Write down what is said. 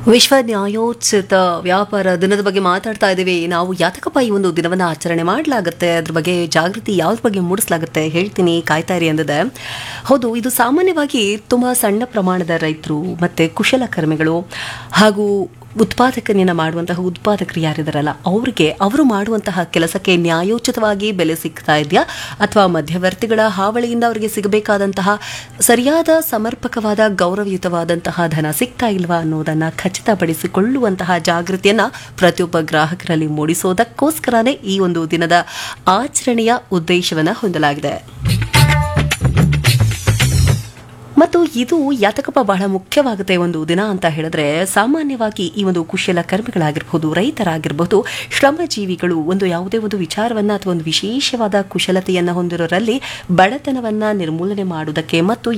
ವಿಶ್ವ ನ್ಯಾಯೋಚಿತ ವ್ಯಾಪಾರ ದಿನದ ಬಗ್ಗೆ ಮಾತಾಡ್ತಾ ಇದ್ದೀವಿ ನಾವು ಯಾತಕಪ್ಪ ಈ ಒಂದು ದಿನವನ್ನು ಆಚರಣೆ ಮಾಡಲಾಗುತ್ತೆ ಅದ್ರ ಬಗ್ಗೆ ಜಾಗೃತಿ ಯಾವ್ದ್ರ ಬಗ್ಗೆ ಮೂಡಿಸಲಾಗುತ್ತೆ ಹೇಳ್ತೀನಿ ಕಾಯ್ತಾ ಇರಿ ಅಂದಿದೆ ಹೌದು ಇದು ಸಾಮಾನ್ಯವಾಗಿ ತುಂಬ ಸಣ್ಣ ಪ್ರಮಾಣದ ರೈತರು ಮತ್ತು ಕುಶಲಕರ್ಮಿಗಳು ಹಾಗೂ ಉತ್ಪಾದಕನೆಯನ್ನು ಮಾಡುವಂತಹ ಉತ್ಪಾದಕರು ಯಾರಿದಾರಲ್ಲ ಅವ್ರಿಗೆ ಅವರು ಮಾಡುವಂತಹ ಕೆಲಸಕ್ಕೆ ನ್ಯಾಯೋಚಿತವಾಗಿ ಬೆಲೆ ಸಿಗ್ತಾ ಇದೆಯಾ ಅಥವಾ ಮಧ್ಯವರ್ತಿಗಳ ಹಾವಳಿಯಿಂದ ಅವರಿಗೆ ಸಿಗಬೇಕಾದಂತಹ ಸರಿಯಾದ ಸಮರ್ಪಕವಾದ ಗೌರವಯುತವಾದಂತಹ ಧನ ಸಿಗ್ತಾ ಇಲ್ವಾ ಅನ್ನೋದನ್ನ ಖಚಿತಪಡಿಸಿಕೊಳ್ಳುವಂತಹ ಜಾಗೃತಿಯನ್ನ ಪ್ರತಿಯೊಬ್ಬ ಗ್ರಾಹಕರಲ್ಲಿ ಮೂಡಿಸೋದಕ್ಕೋಸ್ಕರನೇ ಈ ಒಂದು ದಿನದ ಆಚರಣೆಯ ಉದ್ದೇಶವನ್ನ ಹೊಂದಲಾಗಿದೆ ಮತ್ತು ಇದು ಯಾತಕಪ್ಪ ಬಹಳ ಮುಖ್ಯವಾಗುತ್ತೆ ಒಂದು ದಿನ ಅಂತ ಹೇಳಿದ್ರೆ ಸಾಮಾನ್ಯವಾಗಿ ಈ ಒಂದು ಕುಶಲ ಕರ್ಮಿಗಳಾಗಿರ್ಬೋದು ರೈತರಾಗಿರ್ಬೋದು ಶ್ರಮಜೀವಿಗಳು ಒಂದು ಯಾವುದೇ ಒಂದು ವಿಚಾರವನ್ನ ಅಥವಾ ಒಂದು ವಿಶೇಷವಾದ ಕುಶಲತೆಯನ್ನು ಹೊಂದಿರೋರಲ್ಲಿ ಬಡತನವನ್ನ ನಿರ್ಮೂಲನೆ ಮಾಡುವುದಕ್ಕೆ ಮತ್ತು